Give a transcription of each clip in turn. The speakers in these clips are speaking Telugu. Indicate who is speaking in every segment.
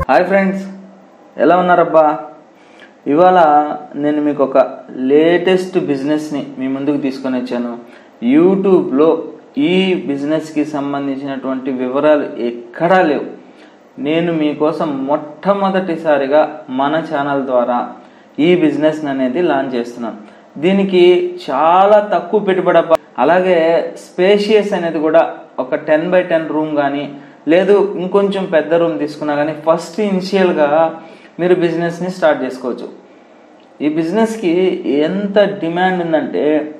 Speaker 1: హాయ్ ఫ్రెండ్స్ ఎలా ఉన్నారబ్బా ఇవాళ నేను మీకు ఒక లేటెస్ట్ బిజినెస్ని మీ ముందుకు తీసుకొని వచ్చాను యూట్యూబ్లో ఈ బిజినెస్కి సంబంధించినటువంటి వివరాలు ఎక్కడా లేవు నేను మీకోసం మొట్టమొదటిసారిగా మన ఛానల్ ద్వారా ఈ బిజినెస్ అనేది లాంచ్ చేస్తున్నాను దీనికి చాలా తక్కువ పెట్టుబడి అబ్బా. అలాగే స్పేషియస్ అనేది కూడా ఒక టెన్ బై టెన్ రూమ్ కానీ లేదు ఇంకొంచెం పెద్ద రూమ్ తీసుకున్నా కానీ ఫస్ట్ ఇనిషియల్గా మీరు బిజినెస్ని స్టార్ట్ చేసుకోవచ్చు ఈ బిజినెస్కి ఎంత డిమాండ్ ఉందంటే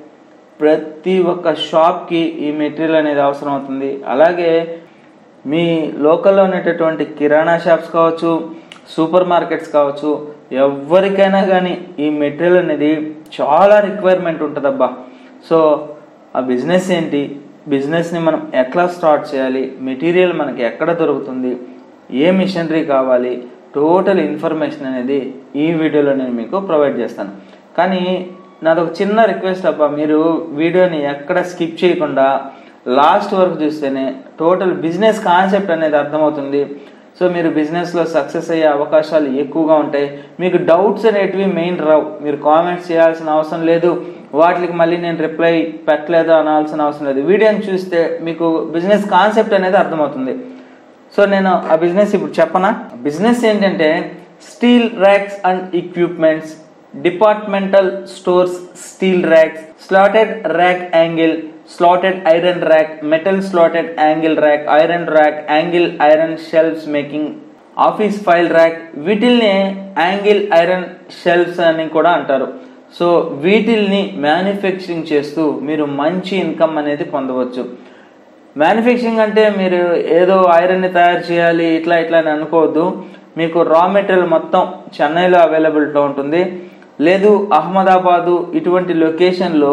Speaker 1: ప్రతి ఒక్క షాప్కి ఈ మెటీరియల్ అనేది అవసరం అవుతుంది అలాగే మీ లోకల్లో ఉండేటటువంటి కిరాణా షాప్స్ కావచ్చు సూపర్ మార్కెట్స్ కావచ్చు ఎవరికైనా కానీ ఈ మెటీరియల్ అనేది చాలా రిక్వైర్మెంట్ ఉంటుందబ్బా సో ఆ బిజినెస్ ఏంటి బిజినెస్ని మనం ఎట్లా స్టార్ట్ చేయాలి మెటీరియల్ మనకి ఎక్కడ దొరుకుతుంది ఏ మిషనరీ కావాలి టోటల్ ఇన్ఫర్మేషన్ అనేది ఈ వీడియోలో నేను మీకు ప్రొవైడ్ చేస్తాను కానీ నాది ఒక చిన్న రిక్వెస్ట్ అబ్బా మీరు వీడియోని ఎక్కడ స్కిప్ చేయకుండా లాస్ట్ వరకు చూస్తేనే టోటల్ బిజినెస్ కాన్సెప్ట్ అనేది అర్థమవుతుంది సో మీరు బిజినెస్లో సక్సెస్ అయ్యే అవకాశాలు ఎక్కువగా ఉంటాయి మీకు డౌట్స్ అనేటివి మెయిన్ రావు మీరు కామెంట్స్ చేయాల్సిన అవసరం లేదు వాటికి మళ్ళీ నేను రిప్లై పెట్టలేదు అనాల్సిన అవసరం లేదు వీడియోని చూస్తే మీకు బిజినెస్ కాన్సెప్ట్ అనేది అర్థమవుతుంది సో నేను ఆ బిజినెస్ ఇప్పుడు చెప్పనా బిజినెస్ ఏంటంటే steel racks and equipments departmental stores steel racks slotted rack angle slotted iron rack metal slotted angle rack iron rack angle iron shelves making office file rack వీటిల్ని యాంగిల్ ఐరన్ షెల్ఫ్స్ అని కూడా అంటారు సో వీటిల్ని మ్యానుఫ్యాక్చరింగ్ చేస్తూ మీరు మంచి ఇన్కమ్ అనేది పొందవచ్చు మ్యానుఫ్యాక్చరింగ్ అంటే మీరు ఏదో ఐరన్ని తయారు చేయాలి ఇట్లా ఇట్లా అని అనుకోవద్దు మీకు రా మెటీరియల్ మొత్తం చెన్నైలో అవైలబిలిటీ ఉంటుంది లేదు అహ్మదాబాదు ఇటువంటి లొకేషన్లో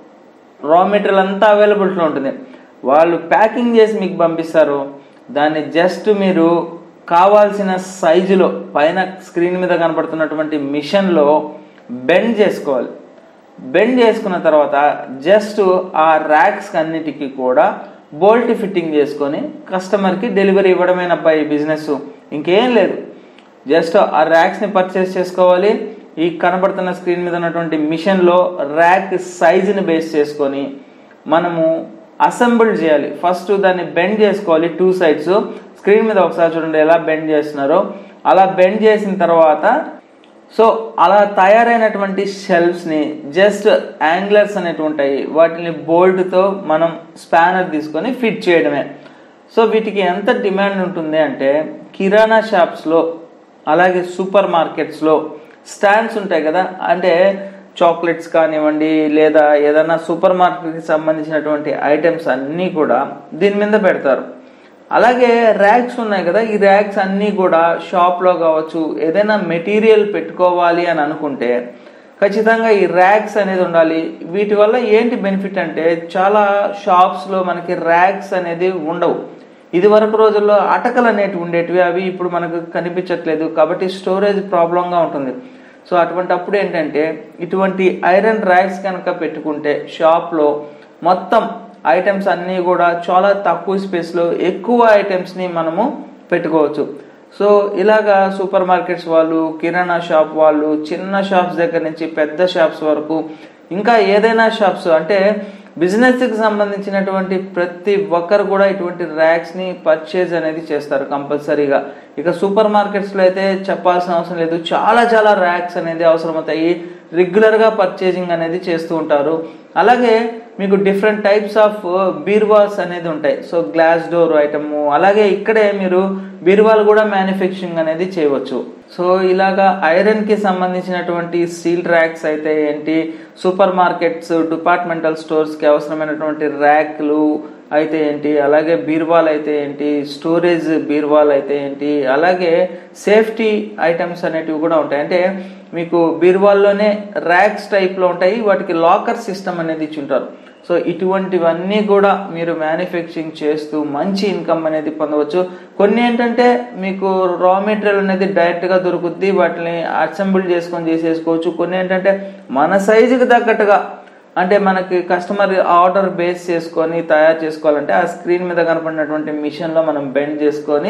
Speaker 1: రా మెటీరియల్ అంతా అవైలబిలిటీలో ఉంటుంది వాళ్ళు ప్యాకింగ్ చేసి మీకు పంపిస్తారు దాన్ని జస్ట్ మీరు కావాల్సిన సైజులో పైన స్క్రీన్ మీద కనపడుతున్నటువంటి మిషన్లో బెండ్ చేసుకోవాలి బెండ్ చేసుకున్న తర్వాత జస్ట్ ఆ ర్యాక్స్ అన్నిటికీ కూడా బోల్ట్ ఫిట్టింగ్ చేసుకొని కస్టమర్కి డెలివరీ ఇవ్వడమేనబ్బా ఈ బిజినెస్ ఇంకేం లేదు జస్ట్ ఆ ర్యాక్స్ని పర్చేస్ చేసుకోవాలి ఈ కనబడుతున్న స్క్రీన్ మీద ఉన్నటువంటి మిషన్లో ర్యాక్ సైజుని బేస్ చేసుకొని మనము అసెంబుల్ చేయాలి ఫస్ట్ దాన్ని బెండ్ చేసుకోవాలి టూ సైడ్స్ స్క్రీన్ మీద ఒకసారి చూడండి ఎలా బెండ్ చేస్తున్నారో అలా బెండ్ చేసిన తర్వాత సో అలా తయారైనటువంటి షెల్ఫ్స్ని జస్ట్ యాంగ్లర్స్ అనేవి ఉంటాయి వాటిని బోల్ట్తో మనం స్పానర్ తీసుకొని ఫిట్ చేయడమే సో వీటికి ఎంత డిమాండ్ ఉంటుంది అంటే కిరాణా షాప్స్లో అలాగే సూపర్ మార్కెట్స్లో స్టాండ్స్ ఉంటాయి కదా అంటే చాక్లెట్స్ కానివ్వండి లేదా ఏదైనా సూపర్ మార్కెట్కి సంబంధించినటువంటి ఐటమ్స్ అన్నీ కూడా దీని మీద పెడతారు అలాగే ర్యాక్స్ ఉన్నాయి కదా ఈ ర్యాక్స్ అన్నీ కూడా షాప్లో కావచ్చు ఏదైనా మెటీరియల్ పెట్టుకోవాలి అని అనుకుంటే ఖచ్చితంగా ఈ ర్యాక్స్ అనేది ఉండాలి వీటి వల్ల ఏంటి బెనిఫిట్ అంటే చాలా షాప్స్లో మనకి ర్యాక్స్ అనేది ఉండవు ఇది వరకు రోజుల్లో అటకలు అనేటివి ఉండేటివి అవి ఇప్పుడు మనకు కనిపించట్లేదు కాబట్టి స్టోరేజ్ ప్రాబ్లంగా ఉంటుంది సో అటువంటి అప్పుడు ఏంటంటే ఇటువంటి ఐరన్ ర్యాక్స్ కనుక పెట్టుకుంటే షాప్లో మొత్తం ఐటమ్స్ అన్నీ కూడా చాలా తక్కువ స్పేస్లో ఎక్కువ ఐటమ్స్ని మనము పెట్టుకోవచ్చు సో ఇలాగా సూపర్ మార్కెట్స్ వాళ్ళు కిరాణా షాప్ వాళ్ళు చిన్న షాప్స్ దగ్గర నుంచి పెద్ద షాప్స్ వరకు ఇంకా ఏదైనా షాప్స్ అంటే బిజినెస్కి సంబంధించినటువంటి ప్రతి ఒక్కరు కూడా ఇటువంటి ర్యాక్స్ని పర్చేజ్ అనేది చేస్తారు కంపల్సరీగా ఇక సూపర్ మార్కెట్స్లో అయితే చెప్పాల్సిన అవసరం లేదు చాలా చాలా ర్యాక్స్ అనేది అవసరమవుతాయి రెగ్యులర్గా పర్చేజింగ్ అనేది చేస్తూ ఉంటారు అలాగే మీకు డిఫరెంట్ టైప్స్ ఆఫ్ బీర్వాల్స్ అనేది ఉంటాయి సో గ్లాస్ డోర్ ఐటమ్ అలాగే ఇక్కడే మీరు బీర్వాల్ కూడా మ్యానుఫ్యాక్చరింగ్ అనేది చేయవచ్చు సో ఇలాగా ఐరన్కి సంబంధించినటువంటి స్టీల్ ర్యాక్స్ అయితే ఏంటి సూపర్ మార్కెట్స్ డిపార్ట్మెంటల్ స్టోర్స్కి అవసరమైనటువంటి ర్యాక్లు అయితే ఏంటి అలాగే బీర్వాల్ అయితే ఏంటి స్టోరేజ్ బీర్వాల్ అయితే ఏంటి అలాగే సేఫ్టీ ఐటమ్స్ అనేటివి కూడా ఉంటాయి అంటే మీకు బీర్వాల్లోనే ర్యాక్స్ టైప్లో ఉంటాయి వాటికి లాకర్ సిస్టమ్ అనేది ఇచ్చి ఉంటారు సో ఇటువంటివన్నీ కూడా మీరు మ్యానుఫ్యాక్చరింగ్ చేస్తూ మంచి ఇన్కమ్ అనేది పొందవచ్చు కొన్ని ఏంటంటే మీకు రా మెటీరియల్ అనేది డైరెక్ట్గా దొరుకుద్ది వాటిని అసెంబుల్ చేసుకొని చేసేసుకోవచ్చు కొన్ని ఏంటంటే మన సైజుకి తగ్గట్టుగా అంటే మనకి కస్టమర్ ఆర్డర్ బేస్ చేసుకొని తయారు చేసుకోవాలంటే ఆ స్క్రీన్ మీద కనపడినటువంటి మిషన్లో మనం బెండ్ చేసుకొని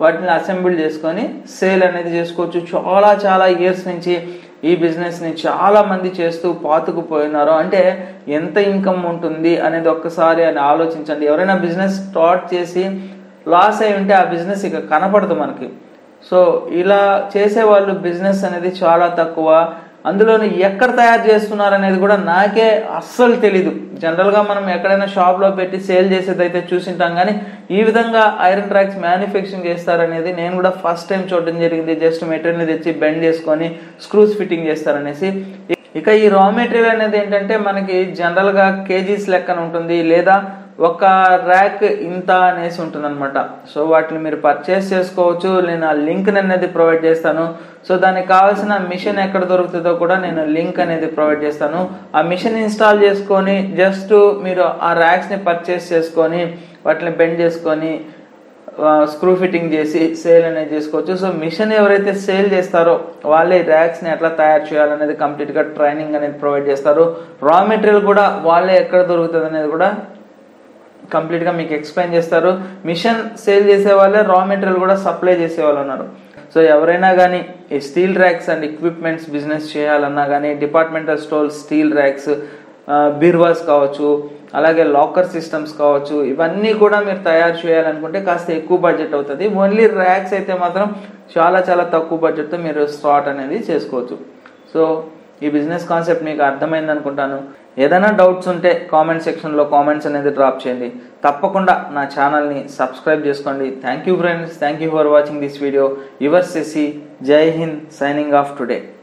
Speaker 1: వాటిని అసెంబుల్ చేసుకొని సేల్ అనేది చేసుకోవచ్చు చాలా చాలా ఇయర్స్ నుంచి ఈ బిజినెస్ని చాలా మంది చేస్తూ పాతుకుపోయినారు అంటే ఎంత ఇన్కమ్ ఉంటుంది అనేది ఒక్కసారి అని ఆలోచించండి ఎవరైనా బిజినెస్ స్టార్ట్ చేసి లాస్ అయి ఉంటే ఆ బిజినెస్ ఇక కనపడదు మనకి సో ఇలా చేసే వాళ్ళు బిజినెస్ అనేది చాలా తక్కువ అందులోని ఎక్కడ తయారు చేస్తున్నారు అనేది కూడా నాకే అస్సలు తెలీదు జనరల్గా మనం ఎక్కడైనా షాప్లో పెట్టి సేల్ చేసేది అయితే చూసింటాం కానీ ఈ విధంగా ఐరన్ ట్రాక్స్ మ్యానుఫ్యాక్చరింగ్ చేస్తారనేది నేను కూడా ఫస్ట్ టైం చూడడం జరిగింది జస్ట్ మెటీరియల్ని తెచ్చి బెండ్ చేసుకొని స్క్రూస్ ఫిట్టింగ్ చేస్తారనేసి ఇక ఈ రా మెటీరియల్ అనేది ఏంటంటే మనకి జనరల్గా కేజీస్ లెక్కన ఉంటుంది లేదా ఒక ర్యాక్ ఇంత అనేసి ఉంటుంది అనమాట సో వాటిని మీరు పర్చేస్ చేసుకోవచ్చు నేను ఆ లింక్ అనేది ప్రొవైడ్ చేస్తాను సో దానికి కావాల్సిన మిషన్ ఎక్కడ దొరుకుతుందో కూడా నేను లింక్ అనేది ప్రొవైడ్ చేస్తాను ఆ మిషన్ ఇన్స్టాల్ చేసుకొని జస్ట్ మీరు ఆ ర్యాక్స్ని పర్చేస్ చేసుకొని వాటిని బెండ్ చేసుకొని స్క్రూ ఫిట్టింగ్ చేసి సేల్ అనేది చేసుకోవచ్చు సో మిషన్ ఎవరైతే సేల్ చేస్తారో వాళ్ళే ర్యాక్స్ని ఎట్లా తయారు చేయాలనేది కంప్లీట్గా ట్రైనింగ్ అనేది ప్రొవైడ్ చేస్తారు రా మెటీరియల్ కూడా వాళ్ళే ఎక్కడ దొరుకుతుంది అనేది కూడా కంప్లీట్గా మీకు ఎక్స్ప్లెయిన్ చేస్తారు మిషన్ సేల్ చేసే వాళ్ళే రా మెటీరియల్ కూడా సప్లై చేసే వాళ్ళు ఉన్నారు సో ఎవరైనా కానీ ఈ steel racks and equipments business చేయాలన్నా కానీ డిపార్ట్మెంటల్ స్టోర్ స్టీల్ ర్యాక్స్ బీర్వాస్ కావచ్చు అలాగే లాకర్ సిస్టమ్స్ కావచ్చు ఇవన్నీ కూడా మీరు తయారు చేయాలనుకుంటే కాస్త ఎక్కువ బడ్జెట్ అవుతుంది ఓన్లీ ర్యాక్స్ అయితే మాత్రం చాలా చాలా తక్కువ బడ్జెట్తో మీరు స్టార్ట్ అనేది చేసుకోవచ్చు సో ఈ బిజినెస్ కాన్సెప్ట్ మీకు అర్థమైంది అనుకుంటాను ఏదైనా డౌట్స్ ఉంటే కామెంట్ సెక్షన్లో కామెంట్స్ అనేది డ్రాప్ చేయండి తప్పకుండా నా ఛానల్ని సబ్స్క్రైబ్ చేసుకోండి thank you friends thank you for watching this video your సెసి జై హింద్ సైనింగ్ ఆఫ్ టుడే